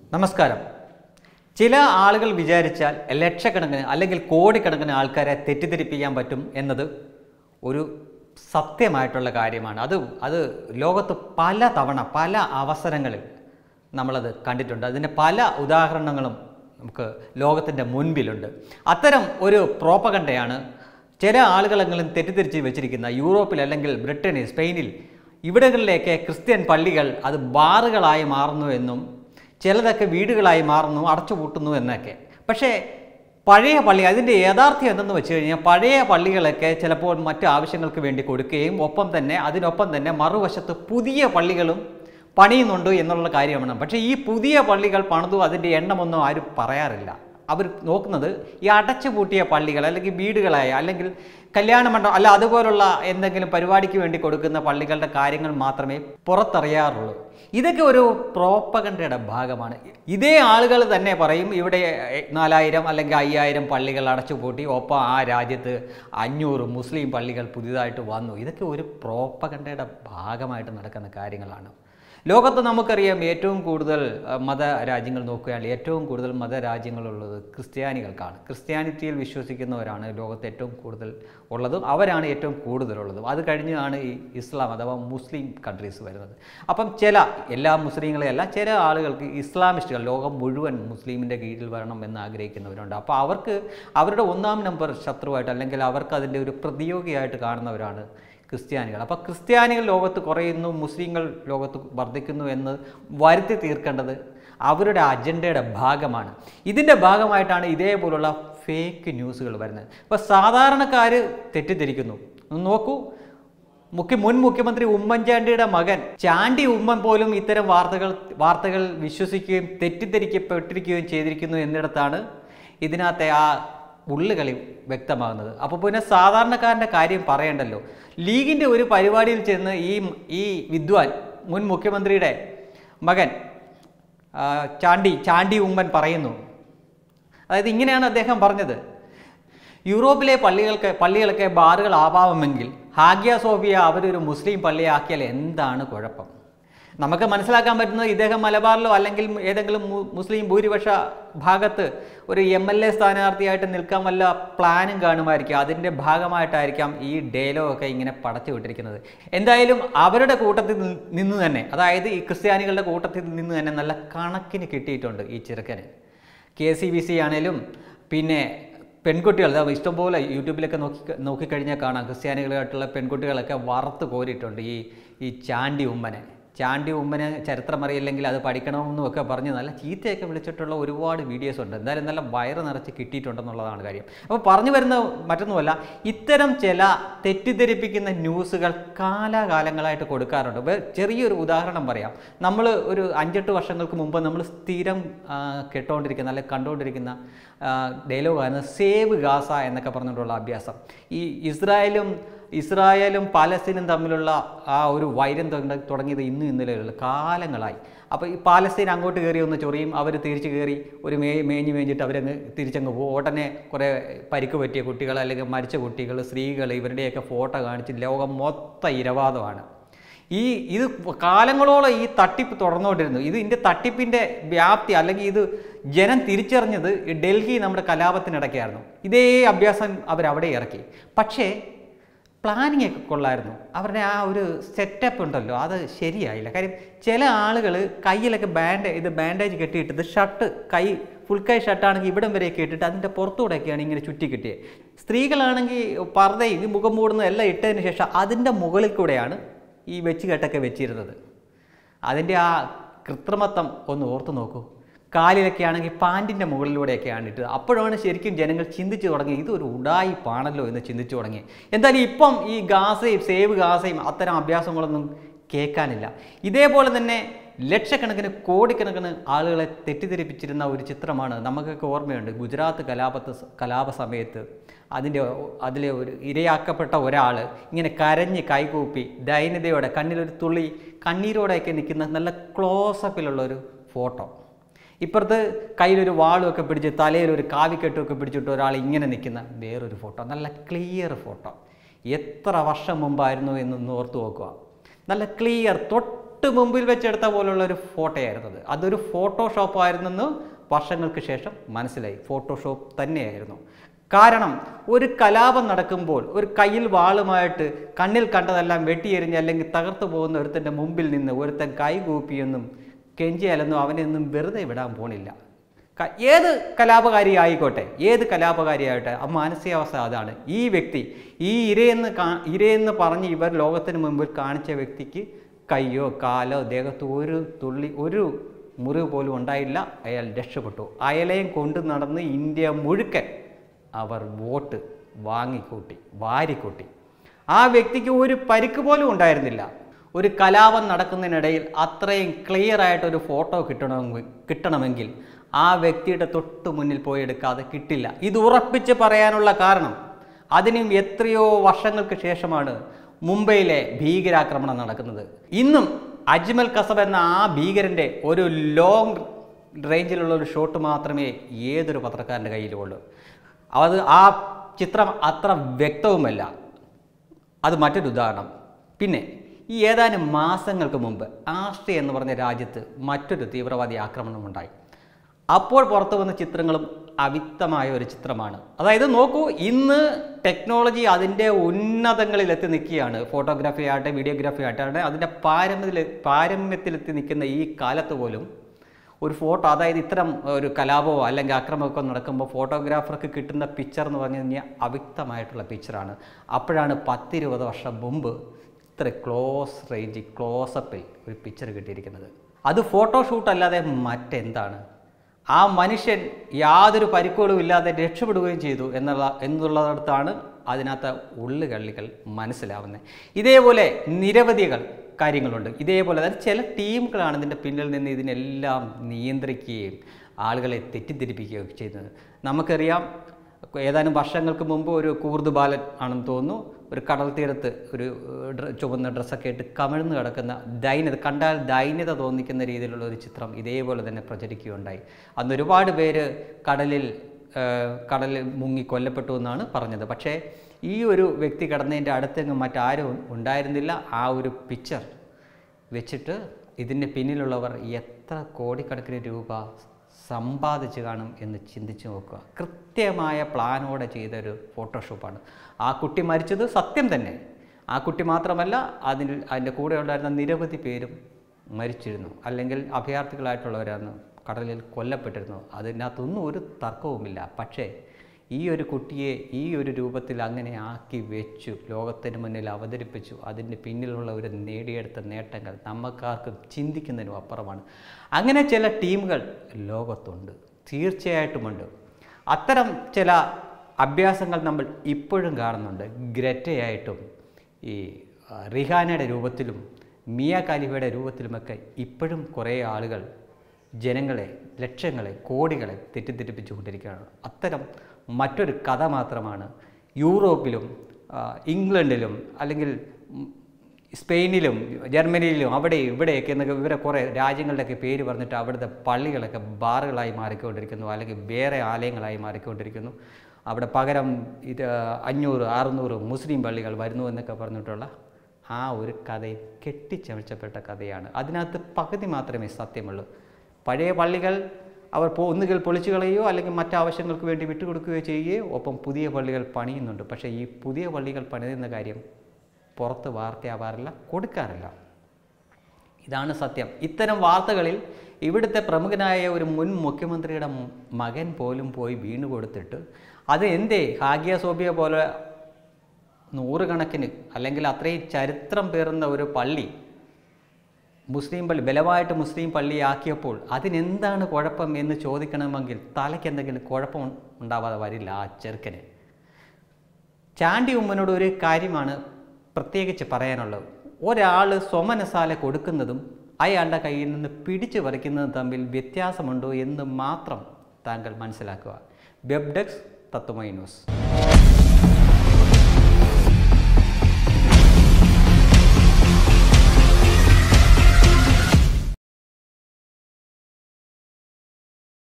നമസ്കാരം ചില ആളുകൾ വിചാരിച്ചാൽ ലക്ഷക്കണക്കിന് അല്ലെങ്കിൽ കോടിക്കണക്കിന് ആൾക്കാരെ തെറ്റിദ്ധരിപ്പിക്കാൻ പറ്റും എന്നത് ഒരു സത്യമായിട്ടുള്ള കാര്യമാണ് അത് അത് ലോകത്ത് പല തവണ പല അവസരങ്ങളിൽ നമ്മളത് കണ്ടിട്ടുണ്ട് അതിൻ്റെ പല ഉദാഹരണങ്ങളും നമുക്ക് ലോകത്തിൻ്റെ മുൻപിലുണ്ട് അത്തരം ഒരു പ്രോപ്പകണ്ടയാണ് ചില ആളുകളെങ്കിലും തെറ്റിദ്ധരിച്ച് വെച്ചിരിക്കുന്ന യൂറോപ്പിൽ അല്ലെങ്കിൽ ബ്രിട്ടനിൽ സ്പെയിനിൽ ഇവിടങ്ങളിലേക്ക് ക്രിസ്ത്യൻ പള്ളികൾ അത് ബാറുകളായി മാറുന്നു എന്നും ചിലതൊക്കെ വീടുകളായി മാറുന്നു അടച്ചുപൂട്ടുന്നു എന്നൊക്കെ പക്ഷേ പഴയ പള്ളി അതിൻ്റെ യാഥാർത്ഥ്യം എന്തെന്ന് വെച്ച് കഴിഞ്ഞാൽ പഴയ പള്ളികളൊക്കെ ചിലപ്പോൾ മറ്റു ആവശ്യങ്ങൾക്ക് വേണ്ടി കൊടുക്കുകയും ഒപ്പം തന്നെ അതിനൊപ്പം തന്നെ മറുവശത്ത് പുതിയ പള്ളികളും പണിയുന്നുണ്ട് എന്നുള്ള കാര്യമാണ് പക്ഷേ ഈ പുതിയ പള്ളികൾ പണിതു അതിൻ്റെ എണ്ണമൊന്നും ആരും പറയാറില്ല അവർ നോക്കുന്നത് ഈ അടച്ചുപൂട്ടിയ പള്ളികൾ അല്ലെങ്കിൽ വീടുകളായ അല്ലെങ്കിൽ കല്യാണ മണ്ഡപം അല്ല അതുപോലുള്ള എന്തെങ്കിലും പരിപാടിക്ക് വേണ്ടി കൊടുക്കുന്ന പള്ളികളുടെ കാര്യങ്ങൾ മാത്രമേ പുറത്തറിയാറുള്ളൂ ഇതൊക്കെ ഒരു പ്രോപ്പകണ്ടയുടെ ഭാഗമാണ് ഇതേ ആളുകൾ തന്നെ പറയും ഇവിടെ നാലായിരം അല്ലെങ്കിൽ അയ്യായിരം പള്ളികൾ അടച്ചുപൂട്ടി ഒപ്പം ആ രാജ്യത്ത് അഞ്ഞൂറ് മുസ്ലിം പള്ളികൾ പുതിയതായിട്ട് വന്നു ഇതൊക്കെ ഒരു പ്രോപ്പകണ്ടയുടെ ഭാഗമായിട്ട് നടക്കുന്ന കാര്യങ്ങളാണ് ലോകത്ത് നമുക്കറിയാം ഏറ്റവും കൂടുതൽ അഹ്, മതരാജ്യങ്ങൾ നോക്കുകയാണെങ്കിൽ ഏറ്റവും കൂടുതൽ മതരാജ്യങ്ങളുള്ളത് ക്രിസ്ത്യാനികൾക്കാണ് ക്രിസ്ത്യാനിറ്റിയിൽ വിശ്വസിക്കുന്നവരാണ് ലോകത്ത് ഏറ്റവും കൂടുതൽ ഉള്ളതും അവരാണ് ഏറ്റവും കൂടുതലുള്ളതും അത് കഴിഞ്ഞാണ് ഈ ഇസ്ലാം അഥവാ മുസ്ലിം കൺട്രീസ് വരുന്നത് അപ്പം ചില എല്ലാ മുസ്ലിങ്ങളെയല്ല ചില ആളുകൾക്ക് ഇസ്ലാമിസ്റ്റുകൾ ലോകം മുഴുവൻ മുസ്ലിമിൻ്റെ കീഴിൽ വരണം എന്ന് ആഗ്രഹിക്കുന്നവരുണ്ട് അപ്പോൾ അവർക്ക് അവരുടെ ഒന്നാം നമ്പർ ശത്രുവായിട്ട് അല്ലെങ്കിൽ അവർക്ക് അതിൻ്റെ ഒരു പ്രതിയോഗിയായിട്ട് കാണുന്നവരാണ് ക്രിസ്ത്യാനികൾ അപ്പോൾ ക്രിസ്ത്യാനികൾ ലോകത്ത് കുറയുന്നു മുസ്ലിങ്ങൾ ലോകത്ത് വർദ്ധിക്കുന്നു എന്ന് വരുത്തി തീർക്കേണ്ടത് അവരുടെ അജണ്ടയുടെ ഭാഗമാണ് ഇതിൻ്റെ ഭാഗമായിട്ടാണ് ഇതേപോലുള്ള ഫേക്ക് ന്യൂസുകൾ വരുന്നത് അപ്പോൾ സാധാരണക്കാർ തെറ്റിദ്ധരിക്കുന്നു ഒന്ന് നോക്കൂ മുഖ്യ മുൻ മുഖ്യമന്ത്രി ഉമ്മൻചാണ്ടിയുടെ മകൻ ചാണ്ടി ഉമ്മൻ പോലും ഇത്തരം വാർത്തകൾ വാർത്തകൾ വിശ്വസിക്കുകയും തെറ്റിദ്ധരിക്കപ്പെട്ടിരിക്കുകയും ചെയ്തിരിക്കുന്നു എന്നിടത്താണ് ഇതിനകത്തെ ആ ഉള്ളുകളി വ്യക്തമാകുന്നത് അപ്പോൾ പിന്നെ സാധാരണക്കാരൻ്റെ കാര്യം പറയണ്ടല്ലോ ലീഗിൻ്റെ ഒരു പരിപാടിയിൽ ചെന്ന് ഈ ഈ വിദ്വാൻ മുൻ മുഖ്യമന്ത്രിയുടെ മകൻ ആ, ചാണ്ടി ചാണ്ടി ഉമ്മൻ പറയുന്നു അതായത് ഇങ്ങനെയാണ് അദ്ദേഹം പറഞ്ഞത് യൂറോപ്പിലെ പള്ളികൾക്ക് പള്ളികളൊക്കെ ബാറുകൾ ആവാമെങ്കിൽ ഹാഗ്യ സോഫിയ അവരൊരു മുസ്ലിം പള്ളിയാക്കിയാൽ എന്താണ് കുഴപ്പം നമുക്ക് മനസ്സിലാക്കാൻ പറ്റുന്നത് ഇദ്ദേഹം മലബാറിലോ അല്ലെങ്കിൽ ഏതെങ്കിലും മു- മുസ്ലിം ഭൂരിപക്ഷ ഭാഗത്ത് ഒരു എം എൽ എ സ്ഥാനാർത്ഥിയായിട്ട് നിൽക്കാൻ വല്ല പ്ലാനും കാണുമായിരിക്കും അതിൻ്റെ ഭാഗമായിട്ടായിരിക്കാം ഈ ഡയലോഗ് ഒക്കെ ഇങ്ങനെ പടച്ചു വിട്ടിരിക്കുന്നത് എന്തായാലും അവരുടെ കൂട്ടത്തിൽ നി- നിന്ന് തന്നെ അതായത് ഈ ക്രിസ്ത്യാനികളുടെ കൂട്ടത്തിൽ നിന്ന് തന്നെ നല്ല കണക്കിന് കിട്ടിയിട്ടുണ്ട് ഈ ചെറുക്കന് കെ സി ബി സി ആണേലും പിന്നെ പെൺകുട്ടികൾ ദാ ഇഷ്ടംപോലെ യൂട്യൂബിലൊക്കെ നോക്കി നോക്കിക്കഴിഞ്ഞാൽ കാണാം ക്രിസ്ത്യാനികളായിട്ടുള്ള പെൺകുട്ടികളൊക്കെ വറുത്ത് കോരിയിട്ടുണ്ട് ഈ ഈ ചാണ്ടി ഉമ്മനെ ചാണ്ടി ഉമ്മന് ചരിത്രം അറിയില്ലെങ്കിൽ അത് പഠിക്കണമെന്നും ഒക്കെ പറഞ്ഞ് നല്ല ചീത്തയൊക്കെ വിളിച്ചിട്ടുള്ള ഒരുപാട് വീഡിയോസ് ഉണ്ട് എന്തായാലും നല്ല വയറ് നിറച്ച് കിട്ടിയിട്ടുണ്ടെന്നുള്ളതാണ് കാര്യം അപ്പോൾ പറഞ്ഞു വരുന്ന മറ്റൊന്നുമല്ല ഇത്തരം ചില തെറ്റിദ്ധരിപ്പിക്കുന്ന ന്യൂസുകൾ കാലാകാലങ്ങളായിട്ട് കൊടുക്കാറുണ്ട് ഇപ്പോൾ ചെറിയൊരു ഉദാഹരണം പറയാം നമ്മൾ ഒരു അഞ്ചെട്ട് വർഷങ്ങൾക്ക് മുമ്പ് നമ്മൾ സ്ഥിരം ആ, കേട്ടുകൊണ്ടിരിക്കുന്ന അല്ലെങ്കിൽ കണ്ടുകൊണ്ടിരിക്കുന്ന ഡയലോഗാണ് സേവ് ഗാസ എന്നൊക്കെ പറഞ്ഞിട്ടുള്ള അഭ്യാസം ഈ ഇസ്രായേലും ഇസ്രായേലും പാലസ്തീനും തമ്മിലുള്ള ആ ഒരു വൈരം തുടങ്ങ- തുടങ്ങിയത് ഇന്നും ഇന്നലെയുള്ള കാലങ്ങളായി അപ്പോൾ ഈ പാലസ്തീൻ അങ്ങോട്ട് കയറി ഒന്ന് ചൊറിയും അവർ തിരിച്ച് കയറി ഒരു മേ മേഞ്ഞ് മേഞ്ഞിട്ട് അവരങ്ങ് തിരിച്ചങ്ങ് പോകും ഉടനെ കുറേ പരിക്ക് പറ്റിയ കുട്ടികൾ അല്ലെങ്കിൽ മരിച്ച കുട്ടികൾ സ്ത്രീകൾ ഇവരുടെയൊക്കെ ഫോട്ടോ കാണിച്ച് ലോകം മൊത്തം ഇരവാദമാണ് ഈ ഇത് കാലങ്ങളോളം ഈ തട്ടിപ്പ് തുടർന്നുകൊണ്ടിരുന്നു ഇത് ഇതിൻ്റെ തട്ടിപ്പിൻ്റെ വ്യാപ്തി അല്ലെങ്കിൽ ഇത് ജനം തിരിച്ചറിഞ്ഞത് ഈ ഡൽഹി നമ്മുടെ കലാപത്തിനിടയ്ക്കായിരുന്നു ഇതേ അഭ്യാസം അവരവിടെ ഇറക്കി പക്ഷേ പ്ലാനിങ് ഒക്കെ കൊള്ളായിരുന്നു അവരുടെ ആ ഒരു സെറ്റപ്പ് ഉണ്ടല്ലോ അത് ശരിയായില്ല കാര്യം ചില ആളുകൾ കയ്യിലൊക്കെ ബാൻഡ് ഇത് ബാൻഡേജ് കെട്ടിയിട്ടത് ഷർട്ട് കൈ ഫുൾ കൈ ഷർട്ടാണെങ്കിൽ ഇവിടം വരെയൊക്കെ ഇട്ടിട്ട് അതിൻ്റെ പുറത്തൂടെയൊക്കെയാണ് ഇങ്ങനെ ചുറ്റി കിട്ടിയത് സ്ത്രീകളാണെങ്കിൽ പർദ്ദയും ഈ മുഖം മൂടുന്ന എല്ലാം ഇട്ടതിന് ശേഷം അതിൻ്റെ മുകളിൽ കൂടെയാണ് ഈ വെച്ച് കെട്ടൊക്കെ വെച്ചിരുന്നത് അതിൻ്റെ ആ കൃത്രിമത്വം ഒന്ന് ഓർത്ത് നോക്കൂ കാലിലൊക്കെ ആണെങ്കിൽ പാൻറ്റിൻ്റെ മുകളിലൂടെയൊക്കെയാണ് ഇട്ടത് അപ്പോഴാണ് ശരിക്കും ജനങ്ങൾ ചിന്തിച്ചു തുടങ്ങി ഇതൊരു ഉടായിപ്പാണല്ലോ എന്ന് ചിന്തിച്ചു തുടങ്ങി എന്തായാലും ഇപ്പം ഈ ഗാസയും സേവ് ഗാസയും അത്തരം അഭ്യാസങ്ങളൊന്നും കേൾക്കാനില്ല ഇതേപോലെ തന്നെ ലക്ഷക്കണക്കിന് കോടിക്കണക്കിന് ആളുകളെ തെറ്റിദ്ധരിപ്പിച്ചിരുന്ന ഒരു ചിത്രമാണ് നമുക്കൊക്കെ ഓർമ്മയുണ്ട് ഗുജറാത്ത് കലാപത്ത് സ- കലാപ സമയത്ത് അതിൻ്റെ അതിലെ ഒരു ഇരയാക്കപ്പെട്ട ഒരാൾ ഇങ്ങനെ കരഞ്ഞ് കൈകൂപ്പി ദൈന്യതയോടെ കണ്ണിലൊരു തുള്ളി കണ്ണീരോടെയൊക്കെ നിൽക്കുന്ന നല്ല ക്ലോസപ്പിലുള്ള ഒരു ഫോട്ടോ ഇപ്പുറത്ത് കയ്യിലൊരു വാളുമൊക്കെ പിടിച്ച് തലയിലൊരു കാവിക്കെട്ടുമൊക്കെ പിടിച്ചിട്ട് ഒരാൾ ഇങ്ങനെ നിൽക്കുന്ന വേറൊരു ഫോട്ടോ നല്ല ക്ലിയർ ഫോട്ടോ എത്ര വർഷം മുമ്പായിരുന്നു എന്നൊന്ന് ഓർത്ത് നോക്കുക നല്ല ക്ലിയർ തൊട്ട് തൊട്ട് മുമ്പിൽ വെച്ചെടുത്ത പോലുള്ള ഒരു ഫോട്ടോയായിരുന്നു അത് അതൊരു ഫോട്ടോഷോപ്പ് ആയിരുന്നെന്ന് വർഷങ്ങൾക്ക് ശേഷം മനസ്സിലായി ഫോട്ടോഷോപ്പ് തന്നെയായിരുന്നു കാരണം ഒരു കലാപം നടക്കുമ്പോൾ ഒരു കയ്യിൽ വാളുമായിട്ട് കണ്ണിൽ കണ്ടതെല്ലാം വെട്ടിയെറിഞ്ഞ് അല്ലെങ്കിൽ തകർത്തു പോകുന്ന ഒരുത്തൻ്റെ മുമ്പിൽ നിന്ന് ഒരുത്തൻ കൈകൂപ്പിയൊന്നും കെഞ്ചിയാലൊന്നും അവനെയൊന്നും വെറുതെ വിടാൻ പോണില്ല ക- ഏത് കലാപകാരി ആയിക്കോട്ടെ ഏത് കലാപകാരിയായിട്ടെ ആ മാനസികാവസ്ഥ അതാണ് ഈ വ്യക്തി ഈ ഇരയെന്ന് കാ ഇരയെന്ന് പറഞ്ഞ് ഇവർ ലോകത്തിന് മുമ്പിൽ കാണിച്ച വ്യക്തിക്ക് കയ്യോ കാലോ ദേഹത്തോ ഒരു തുള്ളി ഒരു മുറിവ് പോലും ഉണ്ടായില്ല അയാൾ രക്ഷപ്പെട്ടു അയാളെയും കൊണ്ട് നടന്ന് ഇന്ത്യ മുഴുക്കൻ അവർ വോട്ട് വാങ്ങിക്കൂട്ടി വാരിക്കൂട്ടി ആ വ്യക്തിക്ക് ഒരു പരിക്ക് പോലും ഉണ്ടായിരുന്നില്ല ഒരു കലാപം നടക്കുന്നതിനിടയിൽ അത്രയും ക്ലിയർ ആയിട്ട് ഒരു ഫോട്ടോ കിട്ടണമെങ്കിൽ കിട്ടണമെങ്കിൽ ആ വ്യക്തിയുടെ തൊട്ട് മുന്നിൽ പോയി എടുക്കാതെ കിട്ടില്ല ഇത് ഉറപ്പിച്ച് പറയാനുള്ള കാരണം അതിനും എത്രയോ വർഷങ്ങൾക്ക് ശേഷമാണ് മുംബൈയിലെ ഭീകരാക്രമണം നടക്കുന്നത് ഇന്നും അജ്മൽ കസബ് എന്ന ആ ഭീകരൻ്റെ ഒരു ലോങ് റേഞ്ചിലുള്ള ഒരു ഷോട്ട് മാത്രമേ ഏതൊരു പത്രക്കാരൻ്റെ കയ്യിലുള്ളൂ അത് ആ ചിത്രം അത്ര വ്യക്തവുമല്ല അത് മറ്റൊരു ഉദാഹരണം പിന്നെ ഈ ഏതാനും മാസങ്ങൾക്ക് മുമ്പ് ആസ്ട്രിയ എന്ന് പറഞ്ഞ രാജ്യത്ത് മറ്റൊരു തീവ്രവാദി ആക്രമണം ഉണ്ടായി അപ്പോൾ പുറത്തു വന്ന ചിത്രങ്ങളും അവിക്തമായ ഒരു ചിത്രമാണ് അതായത് നോക്കൂ ഇന്ന് ടെക്നോളജി അതിൻ്റെ ഉന്നതങ്ങളിൽ എത്തി നിൽക്കുകയാണ് ഫോട്ടോഗ്രാഫി ആകട്ടെ വീഡിയോഗ്രാഫി ആകട്ടെ അതിൻ്റെ പാരമ്യത്തിൽ പാരമ്യത്തിലെത്തി നിൽക്കുന്ന ഈ കാലത്ത് പോലും ഒരു ഫോട്ടോ അതായത് ഇത്തരം ഒരു കലാപമോ അല്ലെങ്കിൽ ആക്രമണമൊക്കെ നടക്കുമ്പോൾ ഫോട്ടോഗ്രാഫർക്ക് കിട്ടുന്ന പിക്ചർ എന്ന് പറഞ്ഞു കഴിഞ്ഞാൽ അവ്യക്തമായിട്ടുള്ള പിക്ചറാണ് അപ്പോഴാണ് പത്തിരുപത് വർഷം മുമ്പ് ഇത്ര ക്ലോസ് റേഞ്ച് ക്ലോസപ്പിൽ ഒരു പിക്ചർ കിട്ടിയിരിക്കുന്നത് അത് ഫോട്ടോഷൂട്ട് അല്ലാതെ മറ്റെന്താണ് ആ മനുഷ്യൻ യാതൊരു പരിക്കുകളും ഇല്ലാതെ രക്ഷപ്പെടുകയും ചെയ്തു എന്നുള്ള എന്നുള്ളിടത്താണ് അതിനകത്ത് ഉള്ളുകള്ളികൾ മനസ്സിലാവുന്നത് ഇതേപോലെ നിരവധികൾ കാര്യങ്ങളുണ്ട് ഇതേപോലെ അതായത് ചില ടീമുകളാണ് ഇതിൻ്റെ പിന്നിൽ നിന്ന് ഇതിനെല്ലാം നിയന്ത്രിക്കുകയും ആളുകളെ തെറ്റിദ്ധരിപ്പിക്കുകയും ചെയ്യുന്നത് നമുക്കറിയാം ഏതാനും വർഷങ്ങൾക്ക് മുമ്പ് ഒരു കൂർദ് ബാലൻ ആണെന്ന് തോന്നുന്നു ഒരു കടൽ തീരത്ത് ഒരു ഏഹ്, ഡ്ര- ചുവന്ന ഡ്രസ്സൊക്കെ ഇട്ട് കമിഴ്ന്ന് കിടക്കുന്ന ദൈന്യത കണ്ടാൽ ദൈന്യത തോന്നിക്കുന്ന രീതിയിലുള്ള ഒരു ചിത്രം ഇതേപോലെ തന്നെ പ്രചരിക്കുകയുണ്ടായി അന്ന് ഒരുപാട് പേര് കടലിൽ ഏഹ്, കടലിൽ മുങ്ങി കൊല്ലപ്പെട്ടു എന്നാണ് പറഞ്ഞത് പക്ഷേ ഈ ഒരു വ്യക്തി കിടന്നതിൻ്റെ അടുത്തെങ്ങും മറ്റാരും ഉണ്ടായിരുന്നില്ല ആ ഒരു പിക്ചർ വെച്ചിട്ട് ഇതിൻ്റെ പിന്നിലുള്ളവർ എത്ര കോടിക്കണക്കിന് രൂപ സമ്പാദിച്ചു കാണും എന്ന് ചിന്തിച്ചു നോക്കുക കൃത്യമായ പ്ലാനോടെ ചെയ്തൊരു ഫോട്ടോഷോപ്പാണ് ആ കുട്ടി മരിച്ചത് സത്യം തന്നെ ആ കുട്ടി മാത്രമല്ല അതിൽ അതിൻ്റെ കൂടെ ഉണ്ടായിരുന്ന നിരവധി പേരും മരിച്ചിരുന്നു അല്ലെങ്കിൽ അഭയാർത്ഥികളായിട്ടുള്ളവരാണ് കടലിൽ കൊല്ലപ്പെട്ടിരുന്നു അതിനകത്തൊന്നും ഒരു തർക്കവുമില്ല പക്ഷേ ഈ ഒരു കുട്ടിയെ ഈ ഒരു രൂപത്തിൽ അങ്ങനെ ആക്കി വെച്ചു ലോകത്തിന് മുന്നിൽ അവതരിപ്പിച്ചു അതിന് പിന്നിലുള്ള ഒരു നേടിയെടുത്ത നേട്ടങ്ങൾ നമുക്കാർക്ക് ചിന്തിക്കുന്നതിനും അപ്പുറമാണ് അങ്ങനെ ചില ടീമുകൾ ലോകത്തുണ്ട് തീർച്ചയായിട്ടുമുണ്ട് അത്തരം ചില അഭ്യാസങ്ങൾ നമ്മൾ ഇപ്പോഴും കാണുന്നുണ്ട് ഗ്രറ്റയായിട്ടും ഈ ആ, റിഹാനയുടെ രൂപത്തിലും മിയ ഖാലിഫയുടെ രൂപത്തിലുമൊക്കെ ഇപ്പോഴും കുറേ ആളുകൾ ജനങ്ങളെ ലക്ഷങ്ങളെ കോടികളെ തെറ്റിദ്ധരിപ്പിച്ചുകൊണ്ടിരിക്കുകയാണ് അത്തരം മറ്റൊരു കഥ മാത്രമാണ് യൂറോപ്പിലും ആ, ഇംഗ്ലണ്ടിലും അല്ലെങ്കിൽ ഉം, സ്പെയിനിലും ജർമ്മനിയിലും അവിടെ ഇവിടെയൊക്കെ എന്നൊക്കെ ഇവരെ കുറേ രാജ്യങ്ങളുടെയൊക്കെ പേര് പറഞ്ഞിട്ട് അവിടുത്തെ പള്ളികളൊക്കെ ബാറുകളായി മാറിക്കൊണ്ടിരിക്കുന്നു അല്ലെങ്കിൽ വേറെ ആലയങ്ങളായി മാറിക്കൊണ്ടിരിക്കുന്നു അവിടെ പകരം ഇത് അഞ്ഞൂറ് അറുന്നൂറ് മുസ്ലിം പള്ളികൾ വരുന്നു എന്നൊക്കെ പറഞ്ഞിട്ടുള്ള ആ ഒരു കഥയും കെട്ടിച്ചമച്ചപ്പെട്ട കഥയാണ് അതിനകത്ത് പകുതി മാത്രമേ സത്യമുള്ളൂ പഴയ പള്ളികൾ അവർ പോ ഒന്നുകിൽ പൊളിച്ചു കളയുകയോ അല്ലെങ്കിൽ മറ്റാവശ്യങ്ങൾക്ക് വേണ്ടി വിട്ടുകൊടുക്കുകയോ ചെയ്യുകയോ ഒപ്പം പുതിയ പള്ളികൾ പണിയുന്നുണ്ട് പക്ഷേ ഈ പുതിയ പള്ളികൾ പണിയുന്ന കാര്യം പുറത്ത് വാർത്തയാവാറില്ല കൊടുക്കാറില്ല ഇതാണ് സത്യം ഇത്തരം വാർത്തകളിൽ ഇവിടുത്തെ പ്രമുഖനായ ഒരു മുൻ മുഖ്യമന്ത്രിയുടെ മ- മകൻ പോലും പോയി വീണു കൊടുത്തിട്ട് അത് എന്തേ ഹാഗിയ സോബിയ പോലെ നൂറുകണക്കിന് അല്ലെങ്കിൽ അത്രയും ചരിത്രം പേറുന്ന ഒരു പള്ളി മുസ്ലിം പള്ളി ബലമായിട്ട് മുസ്ലിം പള്ളിയാക്കിയപ്പോൾ അതിനെന്താണ് കുഴപ്പം എന്ന് ചോദിക്കണമെങ്കിൽ തലയ്ക്ക് എന്തെങ്കിലും കുഴപ്പം ഉണ്ടാവാതെ വരില്ല ആ ചെറുക്കന് ചാണ്ടി ഉമ്മനോട് ഒരു കാര്യമാണ് പ്രത്യേകിച്ച് പറയാനുള്ളത് ഒരാൾ സ്വമനസാല കൊടുക്കുന്നതും അയാളുടെ കയ്യിൽ നിന്ന് പിടിച്ചു പറിക്കുന്നതും തമ്മിൽ വ്യത്യാസമുണ്ടോ എന്ന് മാത്രം താങ്കൾ മനസ്സിലാക്കുക വെബ് ഡെസ്ക് തത്വമൈ ന്യൂസ്